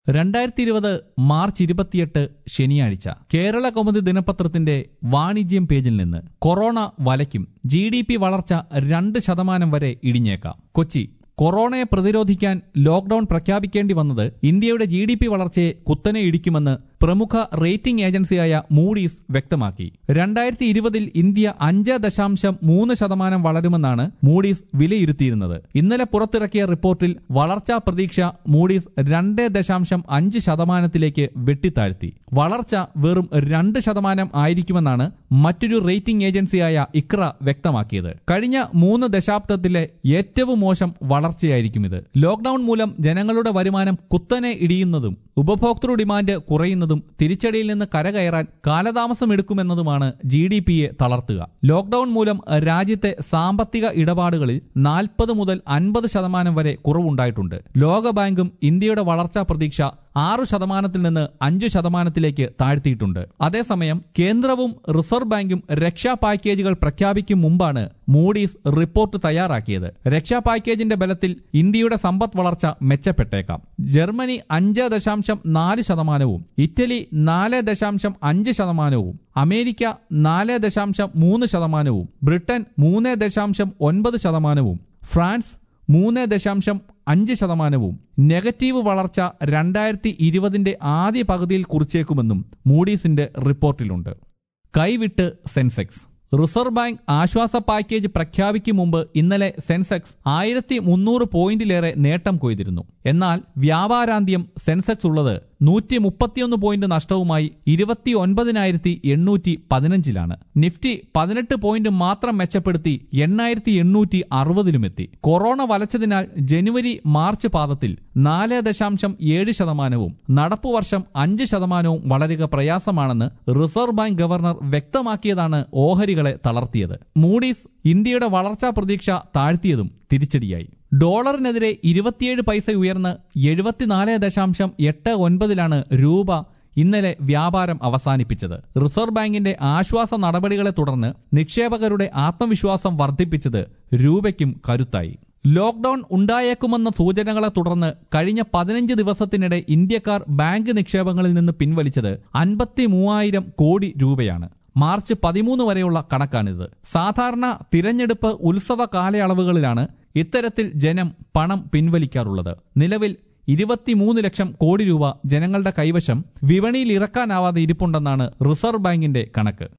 രണ്ടായിരത്തി ഇരുപത് മാർച്ച് ഇരുപത്തിയെട്ട് ശനിയാഴ്ച കേരള കൗമുദി ദിനപത്രത്തിന്റെ വാണിജ്യം പേജിൽ നിന്ന് കൊറോണ വലയ്ക്കും ജി ഡി പി വളർച്ച രണ്ട് ശതമാനം വരെ ഇടിഞ്ഞേക്കാം കൊച്ചി കൊറോണയെ പ്രതിരോധിക്കാൻ ലോക്ഡൌൺ പ്രഖ്യാപിക്കേണ്ടി വന്നത് ഇന്ത്യയുടെ ജി ഡി പി വളർച്ചയെ കുത്തനെ ഇടിക്കുമെന്ന് പ്രമുഖ റേറ്റിംഗ് ഏജൻസിയായ മൂഡീസ് വ്യക്തമാക്കി രണ്ടായിരത്തി ഇരുപതിൽ ഇന്ത്യ അഞ്ച് ദശാംശം മൂന്ന് ശതമാനം വളരുമെന്നാണ് മൂഡീസ് വിലയിരുത്തിയിരുന്നത് ഇന്നലെ പുറത്തിറക്കിയ റിപ്പോർട്ടിൽ വളർച്ചാ പ്രതീക്ഷ മൂഡീസ് രണ്ട് ദശാംശം അഞ്ച് ശതമാനത്തിലേക്ക് വെട്ടിത്താഴ്ത്തി വളർച്ച വെറും രണ്ട് ശതമാനം ആയിരിക്കുമെന്നാണ് മറ്റൊരു റേറ്റിംഗ് ഏജൻസിയായ ഇക്ര വ്യക്തമാക്കിയത് കഴിഞ്ഞ മൂന്ന് ദശാബ്ദത്തിലെ ഏറ്റവും മോശം വളർച്ചയായിരിക്കും ഇത് ലോക്ഡൌൺ മൂലം ജനങ്ങളുടെ വരുമാനം കുത്തനെ ഇടിയുന്നതും ഉപഭോക്തൃ ഡിമാൻഡ് കുറയുന്നതും തിരിച്ചടിയിൽ നിന്ന് കരകയറാൻ കാലതാമസമെടുക്കുമെന്നതുമാണ് ജി ഡി പിയെ തളർത്തുക ലോക്ഡൌൺ മൂലം രാജ്യത്തെ സാമ്പത്തിക ഇടപാടുകളിൽ നാൽപ്പത് മുതൽ അൻപത് ശതമാനം വരെ കുറവുണ്ടായിട്ടുണ്ട് ലോകബാങ്കും ഇന്ത്യയുടെ വളർച്ചാ പ്രതീക്ഷ ആറു ശതമാനത്തിൽ നിന്ന് അഞ്ചു ശതമാനത്തിലേക്ക് താഴ്ത്തിയിട്ടുണ്ട് അതേസമയം കേന്ദ്രവും റിസർവ് ബാങ്കും രക്ഷാ പാക്കേജുകൾ പ്രഖ്യാപിക്കും മുമ്പാണ് മൂഡീസ് റിപ്പോർട്ട് തയ്യാറാക്കിയത് രക്ഷാ പാക്കേജിന്റെ ബലത്തിൽ ഇന്ത്യയുടെ സമ്പദ് വളർച്ച മെച്ചപ്പെട്ടേക്കാം ജർമ്മനി അഞ്ച് ദശാംശം നാല് ശതമാനവും ഇറ്റലി നാല് ദശാംശം അഞ്ച് ശതമാനവും അമേരിക്ക നാല് ദശാംശം മൂന്ന് ശതമാനവും ബ്രിട്ടൻ മൂന്ന് ദശാംശം ഒൻപത് ശതമാനവും ഫ്രാൻസ് മൂന്ന് ദശാംശം അഞ്ച് ശതമാനവും നെഗറ്റീവ് വളർച്ച രണ്ടായിരത്തി ഇരുപതിന്റെ ആദ്യ പകുതിയിൽ കുറിച്ചേക്കുമെന്നും മൂഡീസിന്റെ റിപ്പോർട്ടിലുണ്ട് കൈവിട്ട് സെൻസെക്സ് റിസർവ് ബാങ്ക് ആശ്വാസ പാക്കേജ് പ്രഖ്യാപിക്കും മുമ്പ് ഇന്നലെ സെൻസെക്സ് ആയിരത്തി മുന്നൂറ് പോയിന്റിലേറെ നേട്ടം കൊയ്തിരുന്നു എന്നാൽ വ്യാപാരാന്ത്യം സെൻസെക്സ് ഉള്ളത് നൂറ്റി മുപ്പത്തിയൊന്ന് പോയിന്റ് നഷ്ടവുമായി ഇരുപത്തി ഒൻപതിനായിരത്തി എണ്ണൂറ്റി പതിനഞ്ചിലാണ് നിഫ്റ്റി പതിനെട്ട് പോയിന്റ് മാത്രം മെച്ചപ്പെടുത്തി എണ്ണായിരത്തി എണ്ണൂറ്റി അറുപതിലുമെത്തി കൊറോണ വലച്ചതിനാൽ ജനുവരി മാർച്ച് പാദത്തിൽ നാല് ദശാംശം ഏഴ് ശതമാനവും നടപ്പുവർഷം അഞ്ച് ശതമാനവും വളരുക പ്രയാസമാണെന്ന് റിസർവ് ബാങ്ക് ഗവർണർ വ്യക്തമാക്കിയതാണ് ഓഹരികളെ തളർത്തിയത് മൂഡീസ് ഇന്ത്യയുടെ വളർച്ചാ പ്രതീക്ഷ താഴ്ത്തിയതും തിരിച്ചടിയായി ഡോളറിനെതിരെ ഇരുപത്തിയേഴ് പൈസ ഉയർന്ന് എഴുപത്തിനാല് ദശാംശം എട്ട് ഒൻപതിലാണ് രൂപ ഇന്നലെ വ്യാപാരം അവസാനിപ്പിച്ചത് റിസർവ് ബാങ്കിന്റെ ആശ്വാസ നടപടികളെ തുടർന്ന് നിക്ഷേപകരുടെ ആത്മവിശ്വാസം വർദ്ധിപ്പിച്ചത് രൂപയ്ക്കും കരുത്തായി ലോക്ഡൌൺ ഉണ്ടായേക്കുമെന്ന സൂചനകളെ തുടർന്ന് കഴിഞ്ഞ പതിനഞ്ച് ദിവസത്തിനിടെ ഇന്ത്യക്കാർ ബാങ്ക് നിക്ഷേപങ്ങളിൽ നിന്ന് പിൻവലിച്ചത് അൻപത്തി മൂവായിരം കോടി രൂപയാണ് മാർച്ച് പതിമൂന്ന് വരെയുള്ള കണക്കാണിത് സാധാരണ തിരഞ്ഞെടുപ്പ് ഉത്സവ കാലയളവുകളിലാണ് ഇത്തരത്തിൽ ജനം പണം പിൻവലിക്കാറുള്ളത് നിലവിൽ ഇരുപത്തിമൂന്ന് ലക്ഷം കോടി രൂപ ജനങ്ങളുടെ കൈവശം വിപണിയിൽ ഇറക്കാനാവാതെ ഇരിപ്പുണ്ടെന്നാണ് റിസർവ് ബാങ്കിന്റെ കണക്ക്